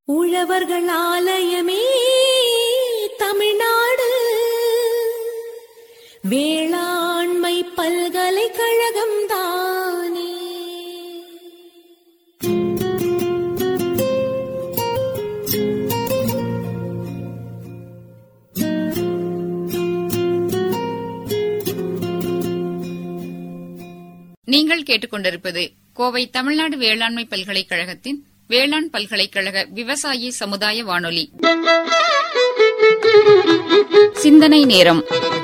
உழவர்கள் ஆலயமே தமிழ்நாடு வேளாண்மை பல்கலைக்கழகம் தானே நீங்கள் கேட்டுக்கொண்டிருப்பது கோவை தமிழ்நாடு வேளாண்மை பல்கலைக்கழகத்தின் வேளாண் பல்கலைக்கழக விவசாயி சமுதாய வானொலி சிந்தனை நேரம்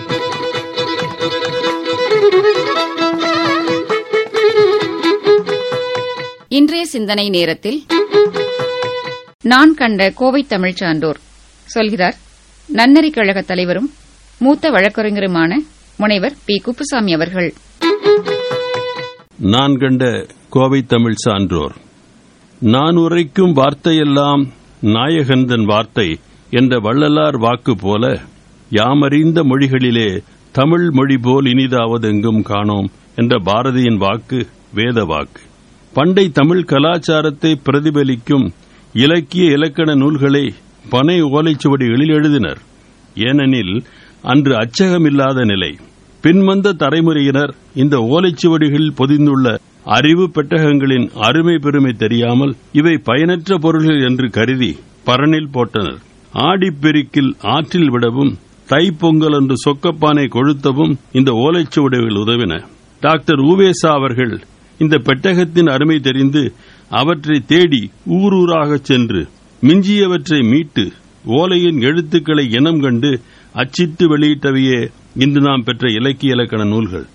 இன்றைய சிந்தனை நேரத்தில் நான் கண்ட கோவை தமிழ்ச் சான்றோர் சொல்கிறார் நன்னறி கழக தலைவரும் மூத்த வழக்கறிஞருமான முனைவர் பி குப்புசாமி அவர்கள் நான் கண்ட கோவை தமிழ் சான்றோர் நான் உரைக்கும் வார்த்தையெல்லாம் நாயகந்தன் வார்த்தை என்ற வள்ளலார் வாக்கு போல யாமறிந்த மொழிகளிலே தமிழ் மொழி போல் இனிதாவதெங்கும் காணோம் என்ற பாரதியின் வாக்கு வேத வாக்கு பண்டை தமிழ் கலாச்சாரத்தை பிரதிபலிக்கும் இலக்கிய இலக்கண நூல்களை பனை ஓலைச்சுவடிகளில் எழுதினர் ஏனெனில் அன்று அச்சகமில்லாத நிலை பின்வந்த தலைமுறையினர் இந்த ஓலைச்சுவடிகளில் பொதிந்துள்ள அறிவு பெட்டகங்களின் அருமை பெருமை தெரியாமல் இவை பயனற்ற பொருள்கள் என்று கருதி பரனில் போட்டனர் ஆடிப்பெருக்கில் ஆற்றில் விடவும் தைப்பொங்கல் என்று சொக்கப்பானை கொழுத்தவும் இந்த ஓலைச்சுவடிகள் உதவின டாக்டர் ஊவேசா அவர்கள் இந்த பெட்டகத்தின் அருமை தெரிந்து அவற்றை தேடி ஊரூராகச் சென்று மிஞ்சியவற்றை மீட்டு ஓலையின் எழுத்துக்களை இனம் கண்டு அச்சிட்டு வெளியிட்டவையே இன்று நாம் பெற்ற இலக்கிய இலக்கண நூல்கள்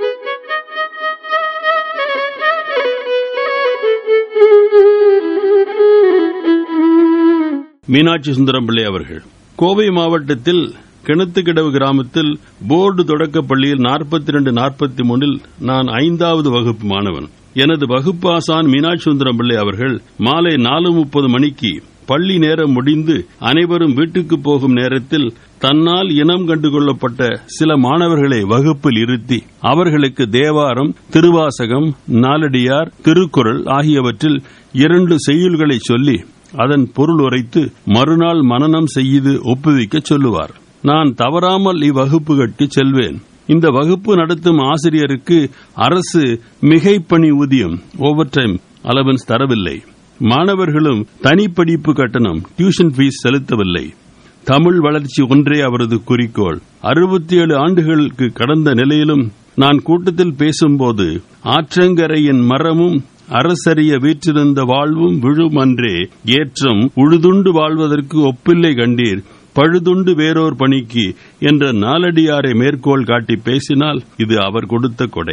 மீனாட்சி சுந்தரம் பிள்ளை அவர்கள் கோவை மாவட்டத்தில் கிணத்துக்கிடவு கிராமத்தில் போர்டு தொடக்கப் பள்ளியில் நாற்பத்தி ரெண்டு நாற்பத்தி மூணில் நான் ஐந்தாவது வகுப்பு மாணவன் எனது வகுப்பாசான் மீனாட்சி சுந்தரம் பிள்ளை அவர்கள் மாலை நாலு முப்பது மணிக்கு பள்ளி நேரம் முடிந்து அனைவரும் வீட்டுக்கு போகும் நேரத்தில் தன்னால் இனம் கண்டுகொள்ளப்பட்ட சில மாணவர்களை வகுப்பில் இருத்தி அவர்களுக்கு தேவாரம் திருவாசகம் நாலடியார் திருக்குறள் ஆகியவற்றில் இரண்டு செய்யுள்களை சொல்லி அதன் பொருள் உரைத்து மறுநாள் மனனம் செய்து ஒப்புவிக்கச் சொல்லுவார் நான் தவறாமல் இவ்வகுப்புகளுக்கு செல்வேன் இந்த வகுப்பு நடத்தும் ஆசிரியருக்கு அரசு மிகைப்பணி ஊதியம் ஓவர் டைம் அலவன்ஸ் தரவில்லை மாணவர்களும் தனிப்படிப்பு கட்டணம் டியூஷன் ஃபீஸ் செலுத்தவில்லை தமிழ் வளர்ச்சி ஒன்றே அவரது குறிக்கோள் அறுபத்தி ஏழு ஆண்டுகளுக்கு கடந்த நிலையிலும் நான் கூட்டத்தில் பேசும்போது ஆற்றங்கரையின் மரமும் அரசறிய வீற்றிருந்த வாழ்வும் விழும் அன்றே ஏற்றம் உழுதுண்டு வாழ்வதற்கு ஒப்பில்லை கண்டீர் பழுதுண்டு வேறோர் பணிக்கு என்ற நாலடியாரை மேற்கோள் காட்டி பேசினால் இது அவர் கொடுத்த கொடை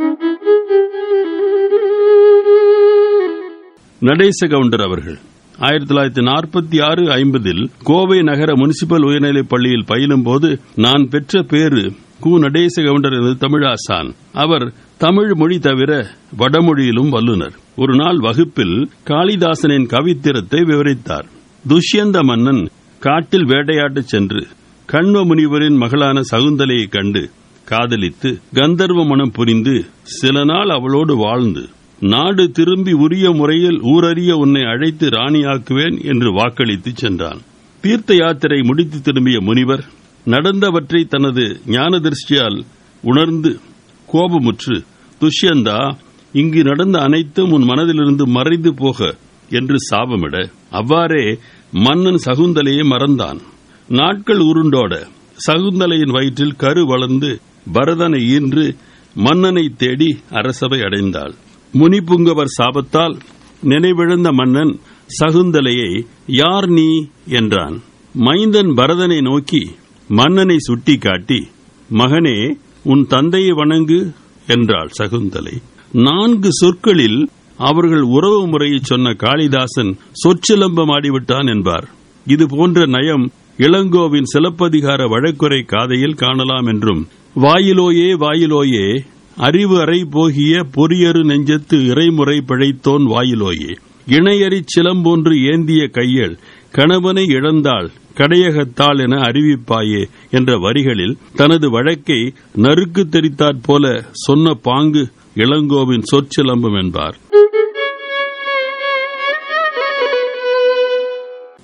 நடேச கவுண்டர் அவர்கள் ஆயிரத்தி தொள்ளாயிரத்தி நாற்பத்தி ஆறு ஐம்பதில் கோவை நகர முனிசிபல் உயர்நிலைப் பள்ளியில் பயிலும்போது நான் பெற்ற பேரு கு நடேச கவுண்டர் எனது தமிழாசான் அவர் தமிழ் மொழி தவிர வடமொழியிலும் வல்லுனர் ஒரு நாள் வகுப்பில் காளிதாசனின் கவித்திரத்தை விவரித்தார் துஷ்யந்த மன்னன் காட்டில் வேட்டையாடச் சென்று கண்வ முனிவரின் மகளான சகுந்தலையை கண்டு காதலித்து கந்தர்வ மனம் புரிந்து சில நாள் அவளோடு வாழ்ந்து நாடு திரும்பி உரிய முறையில் ஊரறிய உன்னை அழைத்து ராணியாக்குவேன் என்று வாக்களித்து சென்றான் தீர்த்த யாத்திரை முடித்து திரும்பிய முனிவர் நடந்தவற்றை தனது ஞான திருஷ்டியால் உணர்ந்து கோபமுற்று துஷ்யந்தா இங்கு நடந்த அனைத்தும் உன் மனதிலிருந்து மறைந்து போக என்று சாபமிட அவ்வாறே மன்னன் சகுந்தலையை மறந்தான் நாட்கள் உருண்டோட சகுந்தலையின் வயிற்றில் கரு வளர்ந்து பரதனை ஈன்று மன்னனை தேடி அரசவை அடைந்தாள் முனிபுங்கவர் சாபத்தால் நினைவிழந்த மன்னன் சகுந்தலையை யார் நீ என்றான் மைந்தன் பரதனை நோக்கி மன்னனை சுட்டிக்காட்டி மகனே உன் தந்தையை வணங்கு என்றாள் சகுந்தலை நான்கு சொற்களில் அவர்கள் உறவு முறையை சொன்ன காளிதாசன் சொற்சிலம்பம் ஆடிவிட்டான் என்பார் இது போன்ற நயம் இளங்கோவின் சிலப்பதிகார வழக்குரை காதையில் காணலாம் என்றும் வாயிலோயே வாயிலோயே அறிவு அறை போகிய பொறியரு நெஞ்சத்து இறைமுறை பிழைத்தோன் வாயிலோயே இணையறிச் சிலம்போன்று ஏந்திய கையல் கணவனை இழந்தாள் கடையகத்தாள் என அறிவிப்பாயே என்ற வரிகளில் தனது வழக்கை நறுக்கு தெரித்தாற் போல சொன்ன பாங்கு இளங்கோவின் சொற்சிலம்பம் என்பார்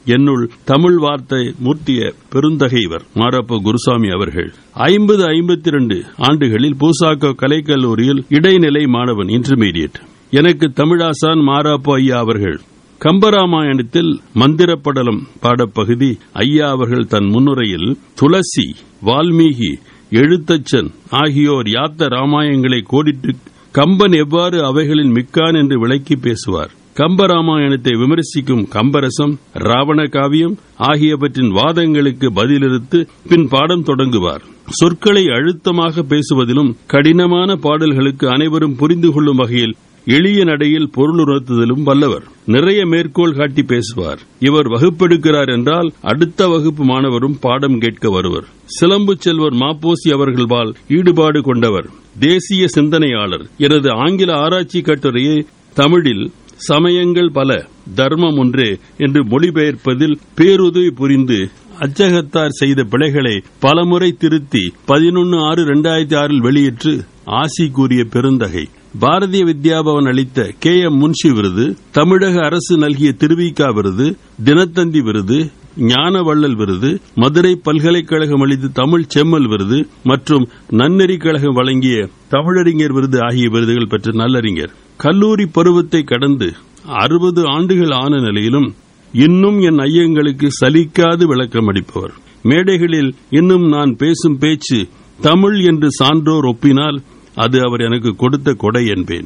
என்னுள் தமிழ் வார்த்தை மூர்த்திய பெருந்தகை இவர் மாரப்ப குருசாமி அவர்கள் ஐம்பது ஐம்பத்தி இரண்டு ஆண்டுகளில் பூசாக்கோ கலைக்கல்லூரியில் இடைநிலை மாணவன் இன்டர்மீடியட் எனக்கு தமிழாசான் மாராப்போ ஐயா அவர்கள் கம்பராமாயணத்தில் மந்திரப்படலம் பாடப்பகுதி ஐயா அவர்கள் தன் முன்னுரையில் துளசி வால்மீகி எழுத்தச்சன் ஆகியோர் யாத்த ராமாயணங்களை கோடிட்டு கம்பன் எவ்வாறு அவைகளின் மிக்கான் என்று விளக்கி பேசுவார் கம்பராமாயணத்தை விமர்சிக்கும் கம்பரசம் ராவண காவியம் ஆகியவற்றின் வாதங்களுக்கு பதிலிருத்து பின் பாடம் தொடங்குவார் சொற்களை அழுத்தமாக பேசுவதிலும் கடினமான பாடல்களுக்கு அனைவரும் புரிந்து கொள்ளும் வகையில் எளிய நடையில் பொருளுணர்த்துதலும் வல்லவர் நிறைய மேற்கோள் காட்டி பேசுவார் இவர் வகுப்பெடுக்கிறார் என்றால் அடுத்த வகுப்பு மாணவரும் பாடம் கேட்க வருவர் சிலம்பு செல்வர் மாப்போசி அவர்கள்பால் ஈடுபாடு கொண்டவர் தேசிய சிந்தனையாளர் எனது ஆங்கில ஆராய்ச்சி கட்டுரையை தமிழில் சமயங்கள் பல தர்மம் ஒன்றே என்று மொழிபெயர்ப்பதில் பேருதவி புரிந்து அச்சகத்தார் செய்த பிழைகளை பலமுறை திருத்தி பதினொன்று ஆறு இரண்டாயிரத்தி ஆறில் வெளியிட்டு ஆசி கூறிய பெருந்தகை பாரதிய வித்யாபவன் அளித்த கே எம் முன்ஷி விருது தமிழக அரசு நல்கிய திருவிக்கா விருது தினத்தந்தி விருது ஞானவள்ளல் விருது மதுரை பல்கலைக்கழகம் அளித்த தமிழ் செம்மல் விருது மற்றும் நன்னெறி கழகம் வழங்கிய தமிழறிஞர் விருது ஆகிய விருதுகள் பெற்ற நல்லறிஞர் கல்லூரி பருவத்தை கடந்து அறுபது ஆண்டுகள் ஆன நிலையிலும் இன்னும் என் ஐயங்களுக்கு சலிக்காது விளக்கம் அளிப்பவர் மேடைகளில் இன்னும் நான் பேசும் பேச்சு தமிழ் என்று சான்றோர் ஒப்பினால் அது அவர் எனக்கு கொடுத்த கொடை என்பேன்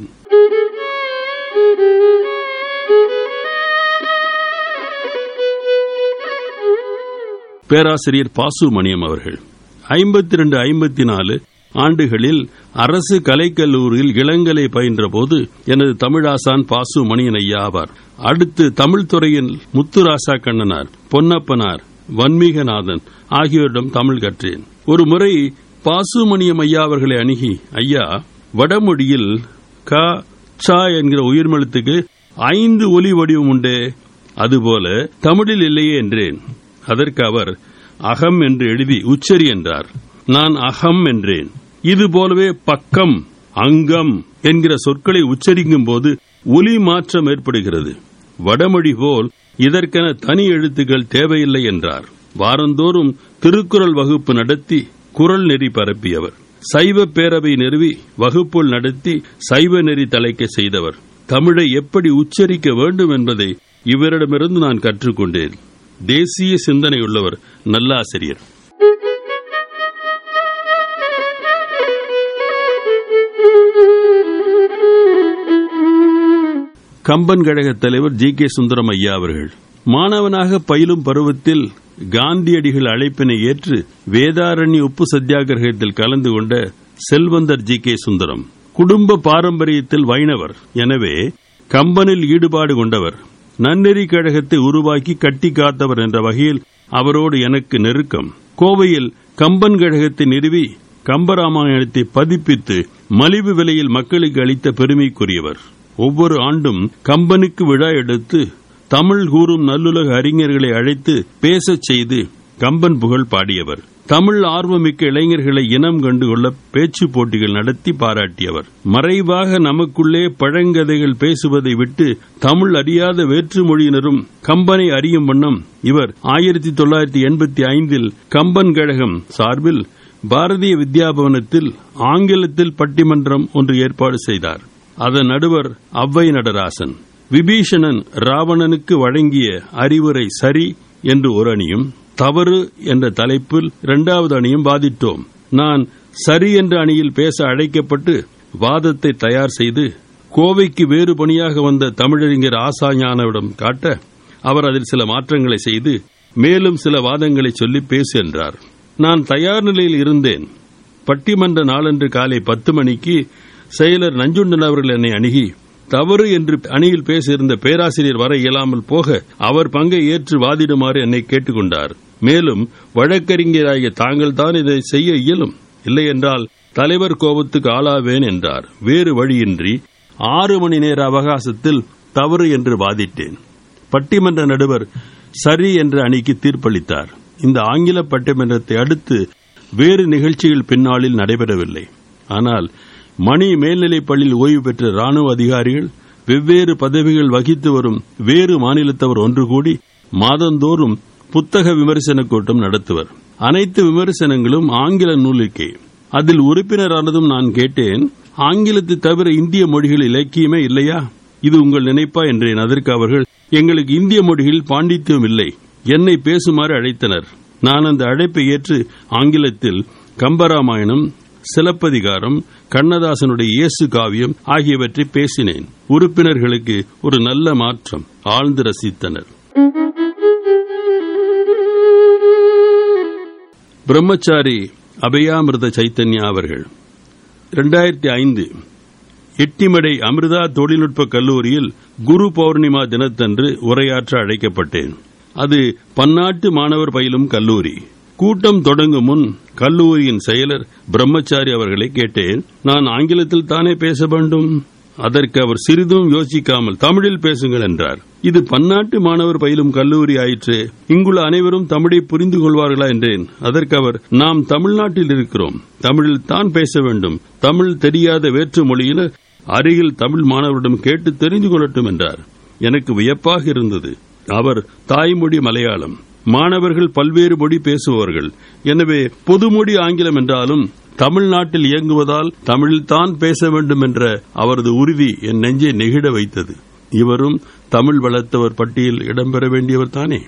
பேராசிரியர் பாசு மணியம் அவர்கள் ஐம்பத்தி ரெண்டு ஐம்பத்தி நாலு ஆண்டுகளில் அரசு கலைக்கல்லூரியில் இளங்கலை பயின்ற போது எனது தமிழாசான் பாசு மணியன் ஐயா ஆவார் அடுத்து தமிழ் துறையின் முத்துராசா கண்ணனார் பொன்னப்பனார் வன்மீகநாதன் ஆகியோரிடம் தமிழ் கற்றேன் ஒரு முறை பாசுமணியம் ஐயா அவர்களை அணுகி ஐயா வடமொழியில் க சா என்கிற உயிர்மெழுத்துக்கு ஐந்து ஒலி வடிவம் உண்டே அதுபோல தமிழில் இல்லையே என்றேன் அதற்கு அவர் அகம் என்று எழுதி உச்சரி என்றார் நான் அகம் என்றேன் இது போலவே பக்கம் அங்கம் என்கிற சொற்களை உச்சரிக்கும் போது ஒலி மாற்றம் ஏற்படுகிறது வடமொழி போல் இதற்கென தனி எழுத்துக்கள் தேவையில்லை என்றார் வாரந்தோறும் திருக்குறள் வகுப்பு நடத்தி குரல் நெறி பரப்பியவர் சைவ பேரவை நிறுவி வகுப்புள் நடத்தி சைவ நெறி தலைக்க செய்தவர் தமிழை எப்படி உச்சரிக்க வேண்டும் என்பதை இவரிடமிருந்து நான் கற்றுக்கொண்டேன் தேசிய சிந்தனையுள்ளவர் நல்லாசிரியர் கம்பன் கழக தலைவர் ஜி கே சுந்தரம் ஐயா அவர்கள் மாணவனாக பயிலும் பருவத்தில் காந்தியடிகள் அழைப்பினை ஏற்று வேதாரண்ய உப்பு சத்தியாகிரகத்தில் கலந்து கொண்ட செல்வந்தர் ஜி கே சுந்தரம் குடும்ப பாரம்பரியத்தில் வைணவர் எனவே கம்பனில் ஈடுபாடு கொண்டவர் நன்னெறி கழகத்தை உருவாக்கி கட்டி காத்தவர் என்ற வகையில் அவரோடு எனக்கு நெருக்கம் கோவையில் கம்பன் கழகத்தை நிறுவி கம்பராமாயணத்தை பதிப்பித்து மலிவு விலையில் மக்களுக்கு அளித்த பெருமைக்குரியவர் ஒவ்வொரு ஆண்டும் கம்பனுக்கு விழா எடுத்து தமிழ் கூறும் நல்லுலக அறிஞர்களை அழைத்து பேசச் செய்து கம்பன் புகழ் பாடியவர் தமிழ் ஆர்வமிக்க இளைஞர்களை இனம் கண்டுகொள்ள பேச்சு போட்டிகள் நடத்தி பாராட்டியவர் மறைவாக நமக்குள்ளே பழங்கதைகள் பேசுவதை விட்டு தமிழ் அறியாத வேற்று மொழியினரும் கம்பனை அறியும் வண்ணம் இவர் ஆயிரத்தி தொள்ளாயிரத்தி எண்பத்தி ஐந்தில் கம்பன் கழகம் சார்பில் பாரதிய வித்யாபவனத்தில் ஆங்கிலத்தில் பட்டிமன்றம் ஒன்று ஏற்பாடு செய்தார் அதன் நடுவர் அவ்வை நடராசன் விபீஷணன் ராவணனுக்கு வழங்கிய அறிவுரை சரி என்று ஒரு அணியும் தவறு என்ற தலைப்பில் இரண்டாவது அணியும் வாதிட்டோம் நான் சரி என்ற அணியில் பேச அழைக்கப்பட்டு வாதத்தை தயார் செய்து கோவைக்கு வேறு பணியாக வந்த தமிழறிஞர் ஆசா ஞானவிடம் காட்ட அவர் அதில் சில மாற்றங்களை செய்து மேலும் சில வாதங்களை சொல்லி பேசு என்றார் நான் தயார் நிலையில் இருந்தேன் பட்டிமன்ற நாளன்று காலை பத்து மணிக்கு செயலர் நஞ்சுண்டன் அவர்கள் என்னை அணுகி தவறு என்று அணியில் பேசியிருந்த பேராசிரியர் வர இயலாமல் போக அவர் பங்கை ஏற்று வாதிடுமாறு என்னை கேட்டுக்கொண்டார் மேலும் வழக்கறிஞராகிய தாங்கள் தான் இதை செய்ய இயலும் இல்லையென்றால் தலைவர் கோபத்துக்கு ஆளாவேன் என்றார் வேறு வழியின்றி ஆறு மணி நேர அவகாசத்தில் தவறு என்று வாதிட்டேன் பட்டிமன்ற நடுவர் சரி என்ற அணிக்கு தீர்ப்பளித்தார் இந்த ஆங்கில பட்டிமன்றத்தை அடுத்து வேறு நிகழ்ச்சிகள் பின்னாளில் நடைபெறவில்லை ஆனால் மணி மேல்நிலைப் பள்ளியில் ஓய்வு பெற்ற ராணுவ அதிகாரிகள் வெவ்வேறு பதவிகள் வகித்து வரும் வேறு மாநிலத்தவர் ஒன்று கூடி மாதந்தோறும் புத்தக விமர்சன கூட்டம் நடத்துவர் அனைத்து விமர்சனங்களும் ஆங்கில நூலுக்கே அதில் உறுப்பினரானதும் நான் கேட்டேன் ஆங்கிலத்தை தவிர இந்திய மொழிகள் இலக்கியமே இல்லையா இது உங்கள் நினைப்பா என்றேன் அதற்கு அவர்கள் எங்களுக்கு இந்திய மொழிகளில் பாண்டித்யம் இல்லை என்னை பேசுமாறு அழைத்தனர் நான் அந்த அழைப்பை ஏற்று ஆங்கிலத்தில் கம்பராமாயணம் சிலப்பதிகாரம் கண்ணதாசனுடைய இயேசு காவியம் ஆகியவற்றை பேசினேன் உறுப்பினர்களுக்கு ஒரு நல்ல மாற்றம் ஆழ்ந்து ரசித்தனர் பிரம்மச்சாரி அபயாமிர்த சைத்தன்யா அவர்கள் இரண்டாயிரத்தி ஐந்து எட்டிமடை அமிர்தா தொழில்நுட்ப கல்லூரியில் குரு பௌர்ணிமா தினத்தன்று உரையாற்ற அழைக்கப்பட்டேன் அது பன்னாட்டு மாணவர் பயிலும் கல்லூரி கூட்டம் தொடங்கும் முன் கல்லூரியின் செயலர் பிரம்மச்சாரி அவர்களை கேட்டேன் நான் ஆங்கிலத்தில் தானே பேச வேண்டும் அதற்கு அவர் சிறிதும் யோசிக்காமல் தமிழில் பேசுங்கள் என்றார் இது பன்னாட்டு மாணவர் பயிலும் கல்லூரி ஆயிற்று இங்குள்ள அனைவரும் தமிழை புரிந்து கொள்வார்களா என்றேன் அதற்கு அவர் நாம் தமிழ்நாட்டில் இருக்கிறோம் தமிழில் தான் பேச வேண்டும் தமிழ் தெரியாத வேற்று மொழியில் அருகில் தமிழ் மாணவரிடம் கேட்டு தெரிந்து கொள்ளட்டும் என்றார் எனக்கு வியப்பாக இருந்தது அவர் தாய்மொழி மலையாளம் மாணவர்கள் பல்வேறு மொழி பேசுபவர்கள் எனவே பொதுமொழி ஆங்கிலம் என்றாலும் தமிழ்நாட்டில் இயங்குவதால் தமிழில்தான் பேச வேண்டும் என்ற அவரது உறுதி என் நெஞ்சை நெகிழ வைத்தது இவரும் தமிழ் வளர்த்தவர் பட்டியல் இடம்பெற வேண்டியவர் தானே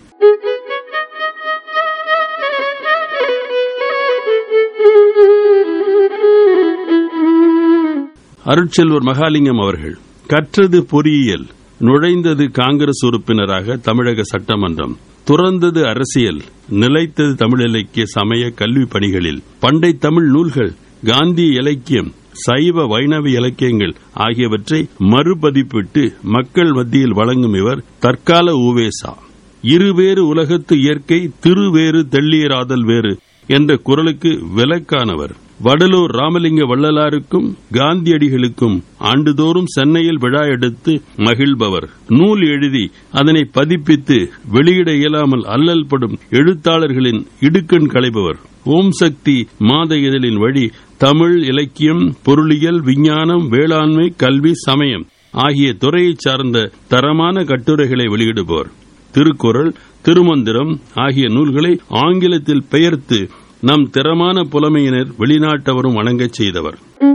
அருட்செல்வர் மகாலிங்கம் அவர்கள் கற்றது பொறியியல் நுழைந்தது காங்கிரஸ் உறுப்பினராக தமிழக சட்டமன்றம் துறந்தது அரசியல் நிலைத்தது தமிழ் இலக்கிய சமய கல்வி பணிகளில் பண்டை தமிழ் நூல்கள் காந்திய இலக்கியம் சைவ வைணவ இலக்கியங்கள் ஆகியவற்றை மறுபதிப்பிட்டு மக்கள் மத்தியில் வழங்கும் இவர் தற்கால ஊவேசா இருவேறு உலகத்து இயற்கை திருவேறு தெள்ளியராதல் வேறு என்ற குரலுக்கு விலக்கானவர் வடலூர் ராமலிங்க வள்ளலாருக்கும் காந்தியடிகளுக்கும் ஆண்டுதோறும் சென்னையில் விழா எடுத்து மகிழ்பவர் நூல் எழுதி அதனை பதிப்பித்து வெளியிட இயலாமல் அல்லல் படும் எழுத்தாளர்களின் இடுக்கண் களைபவர் ஓம் சக்தி மாத இதழின் வழி தமிழ் இலக்கியம் பொருளியல் விஞ்ஞானம் வேளாண்மை கல்வி சமயம் ஆகிய துறையைச் சார்ந்த தரமான கட்டுரைகளை வெளியிடுபவர் திருக்குறள் திருமந்திரம் ஆகிய நூல்களை ஆங்கிலத்தில் பெயர்த்து நம் திறமான புலமையினர் வெளிநாட்டவரும் வணங்கச் செய்தவர்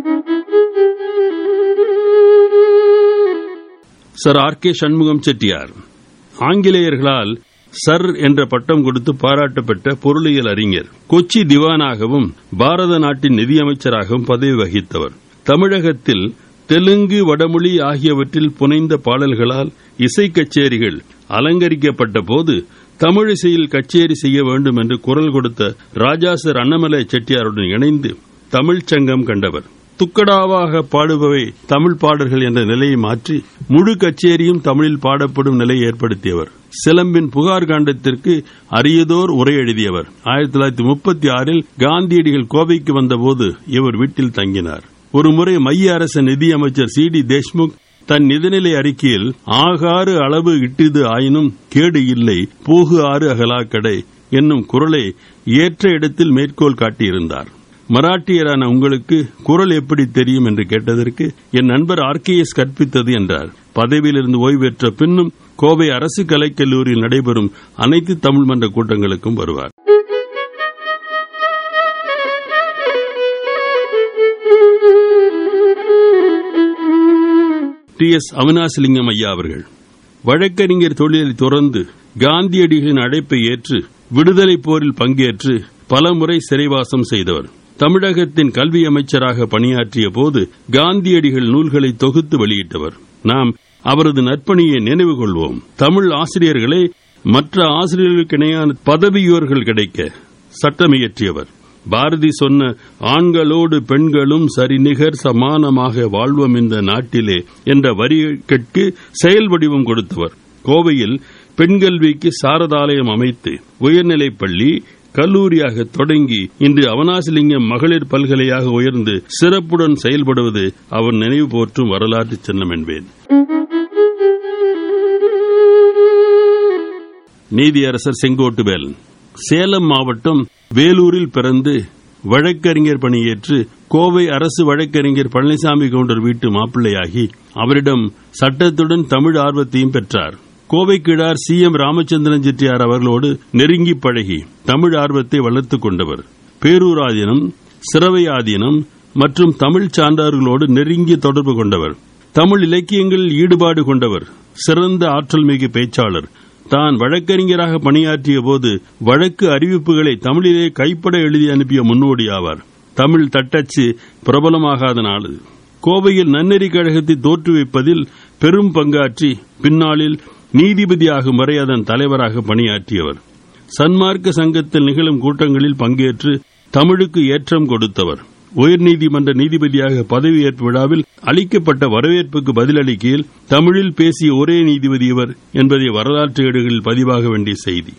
Sir R K Shanmugam Chettiar ஆங்கிலேயர்களால் சர் என்ற பட்டம் கொடுத்து பாராட்டப்பட்ட பொருளியல் அறிஞர் கொச்சி திவானாகவும் பாரத நாட்டின் நிதியமைச்சராகவும் பதவி வகித்தவர் தமிழகத்தில் தெலுங்கு வடமொழி ஆகியவற்றில் புனைந்த பாடல்களால் இசை கச்சேரிகள் அலங்கரிக்கப்பட்ட போது தமிழிசையில் கச்சேரி செய்ய வேண்டும் என்று குரல் கொடுத்த ராஜாசர் அண்ணமலை செட்டியாருடன் இணைந்து தமிழ்ச் சங்கம் கண்டவர் துக்கடாவாக பாடுபவை தமிழ் பாடல்கள் என்ற நிலையை மாற்றி முழு கச்சேரியும் தமிழில் பாடப்படும் நிலையை ஏற்படுத்தியவர் சிலம்பின் புகார் காண்டத்திற்கு அரியதோர் உரை எழுதியவர் ஆயிரத்தி தொள்ளாயிரத்தி முப்பத்தி ஆறில் காந்தியடிகள் கோவைக்கு வந்தபோது இவர் வீட்டில் தங்கினார் ஒருமுறை மைய அரசு நிதியமைச்சர் சி டி தேஷ்முக் தன் நிதிநிலை அறிக்கையில் ஆகாறு அளவு இட்டிது ஆயினும் கேடு இல்லை போகு ஆறு அகலாக்கடை என்னும் குரலை ஏற்ற இடத்தில் மேற்கோள் காட்டியிருந்தார் மராட்டியரான உங்களுக்கு குரல் எப்படி தெரியும் என்று கேட்டதற்கு என் நண்பர் ஆர்கேஎஸ் கற்பித்தது என்றார் பதவியிலிருந்து ஓய்வு பெற்ற பின்னும் கோவை அரசு கலைக்கல்லூரியில் நடைபெறும் அனைத்து தமிழ் மன்ற கூட்டங்களுக்கும் வருவார் டி எஸ் அவினாசிலிங்கம் ஐயா அவர்கள் வழக்கறிஞர் தொழிலை துறந்து காந்தியடிகளின் அழைப்பை ஏற்று விடுதலை போரில் பங்கேற்று பலமுறை சிறைவாசம் செய்தவர் தமிழகத்தின் கல்வி அமைச்சராக பணியாற்றிய போது காந்தியடிகள் நூல்களை தொகுத்து வெளியிட்டவர் நாம் அவரது நற்பணியை நினைவு கொள்வோம் தமிழ் ஆசிரியர்களை மற்ற ஆசிரியர்களுக்கு இணையான பதவியோர்கள் கிடைக்க சட்டமியற்றியவர் பாரதி சொன்ன ஆண்களோடு பெண்களும் சரிநிகர் சமானமாக வாழ்வோம் இந்த நாட்டிலே என்ற வரிகளுக்கு செயல் வடிவம் கொடுத்தவர் கோவையில் பெண்கல்விக்கு சாரதாலயம் அமைத்து உயர்நிலைப் பள்ளி கல்லூரியாக தொடங்கி இன்று அவனாசிலிங்கம் மகளிர் பல்கலையாக உயர்ந்து சிறப்புடன் செயல்படுவது அவர் நினைவு போற்றும் வரலாற்று சின்னம் என்பேன் நீதியரசர் செங்கோட்டுவேலன் சேலம் மாவட்டம் வேலூரில் பிறந்து வழக்கறிஞர் பணியேற்று கோவை அரசு வழக்கறிஞர் பழனிசாமி கவுண்டர் வீட்டு மாப்பிள்ளையாகி அவரிடம் சட்டத்துடன் தமிழ் ஆர்வத்தையும் பெற்றார் கோவை கிழார் சி எம் ராமச்சந்திரன் செட்டியார் அவர்களோடு நெருங்கி பழகி தமிழ் ஆர்வத்தை வளர்த்துக் கொண்டவர் பேரூராதீனம் சிறவையாதீனம் மற்றும் தமிழ் சான்றார்களோடு நெருங்கிய தொடர்பு கொண்டவர் தமிழ் இலக்கியங்களில் ஈடுபாடு கொண்டவர் சிறந்த ஆற்றல் மிகு பேச்சாளர் தான் வழக்கறிஞராக பணியாற்றிய போது வழக்கு அறிவிப்புகளை தமிழிலே கைப்பட எழுதி அனுப்பிய முன்னோடி ஆவார் தமிழ் தட்டச்சு பிரபலமாகாத நாள் இது. கோவையில் நன்னெறி கழகத்தை தோற்றுவிப்பதில் பெரும் பங்காற்றி பின்னாளில் நீதிபதியாகும் வரை அதன் தலைவராக பணியாற்றியவர் சன்மார்க்க சங்கத்தில் நிகழும் கூட்டங்களில் பங்கேற்று தமிழுக்கு ஏற்றம் கொடுத்தவர் உயர்நீதிமன்ற நீதிபதியாக பதவியேற்பு விழாவில் அளிக்கப்பட்ட வரவேற்புக்கு பதிலளிக்கையில் தமிழில் பேசிய ஒரே நீதிபதி இவர் என்பதை வரலாற்று ஏடுகளில் பதிவாக வேண்டிய செய்தி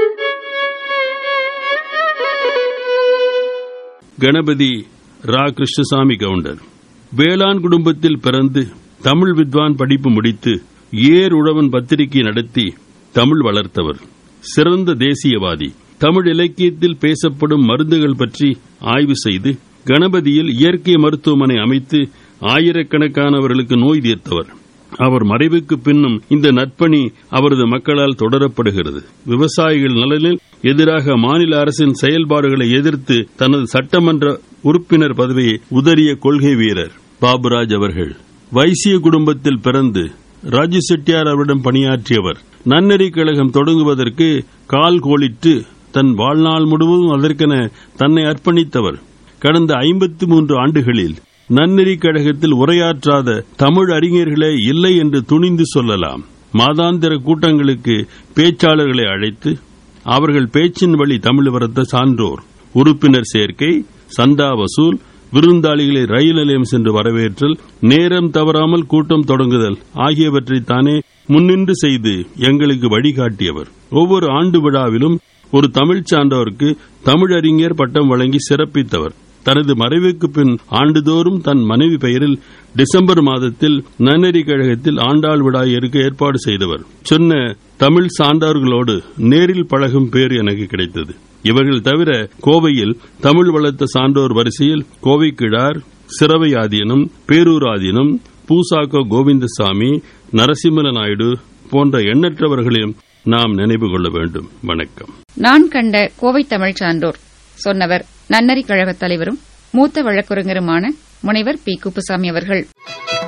கணபதி ரா கிருஷ்ணசாமி கவுண்டர் வேளாண் குடும்பத்தில் பிறந்து தமிழ் வித்வான் படிப்பு முடித்து ஏர் உழவன் பத்திரிகை நடத்தி தமிழ் வளர்த்தவர் சிறந்த தேசியவாதி தமிழ் இலக்கியத்தில் பேசப்படும் மருந்துகள் பற்றி ஆய்வு செய்து கணபதியில் இயற்கை மருத்துவமனை அமைத்து ஆயிரக்கணக்கானவர்களுக்கு நோய் தீர்த்தவர் அவர் மறைவுக்கு பின்னும் இந்த நற்பணி அவரது மக்களால் தொடரப்படுகிறது விவசாயிகள் நலனில் எதிராக மாநில அரசின் செயல்பாடுகளை எதிர்த்து தனது சட்டமன்ற உறுப்பினர் பதவியை உதறிய கொள்கை வீரர் பாபுராஜ் அவர்கள் வைசிய குடும்பத்தில் பிறந்து ராஜு செட்டியார் அவரிடம் பணியாற்றியவர் நன்னெறி கழகம் தொடங்குவதற்கு கால் கோலிட்டு தன் வாழ்நாள் முழுவதும் அதற்கென தன்னை அர்ப்பணித்தவர் கடந்த ஐம்பத்தி மூன்று ஆண்டுகளில் நன்னெறி கழகத்தில் உரையாற்றாத தமிழ் அறிஞர்களே இல்லை என்று துணிந்து சொல்லலாம் மாதாந்திர கூட்டங்களுக்கு பேச்சாளர்களை அழைத்து அவர்கள் பேச்சின் வழி தமிழ் வரத்த சான்றோர் உறுப்பினர் சேர்க்கை சந்தா வசூல் விருந்தாளிகளை ரயில் நிலையம் சென்று வரவேற்றல் நேரம் தவறாமல் கூட்டம் தொடங்குதல் ஆகியவற்றை தானே முன்னின்று செய்து எங்களுக்கு வழிகாட்டியவர் ஒவ்வொரு ஆண்டு விழாவிலும் ஒரு தமிழ் சான்றோருக்கு தமிழறிஞர் பட்டம் வழங்கி சிறப்பித்தவர் தனது மறைவுக்கு பின் ஆண்டுதோறும் தன் மனைவி பெயரில் டிசம்பர் மாதத்தில் நன்னெறி கழகத்தில் ஆண்டாள் விழா இருக்க ஏற்பாடு செய்தவர் சொன்ன தமிழ் சான்றார்களோடு நேரில் பழகும் பேர் எனக்கு கிடைத்தது இவர்கள் தவிர கோவையில் தமிழ் வளர்த்த சான்றோர் வரிசையில் கோவை கிழார் சிறவை ஆதீனம் பேரூர் ஆதீனம் பூசாக்கோ கோவிந்தசாமி நரசிம்மல நாயுடு போன்ற எண்ணற்றவர்களையும் நாம் நினைவு கொள்ள வேண்டும் வணக்கம் நான் கண்ட கோவை தமிழ் சான்றோர் சொன்னவர் நன்னறி கழகத் தலைவரும் மூத்த வழக்குரைஞருமான முனைவர் பி குப்புசாமி அவர்கள்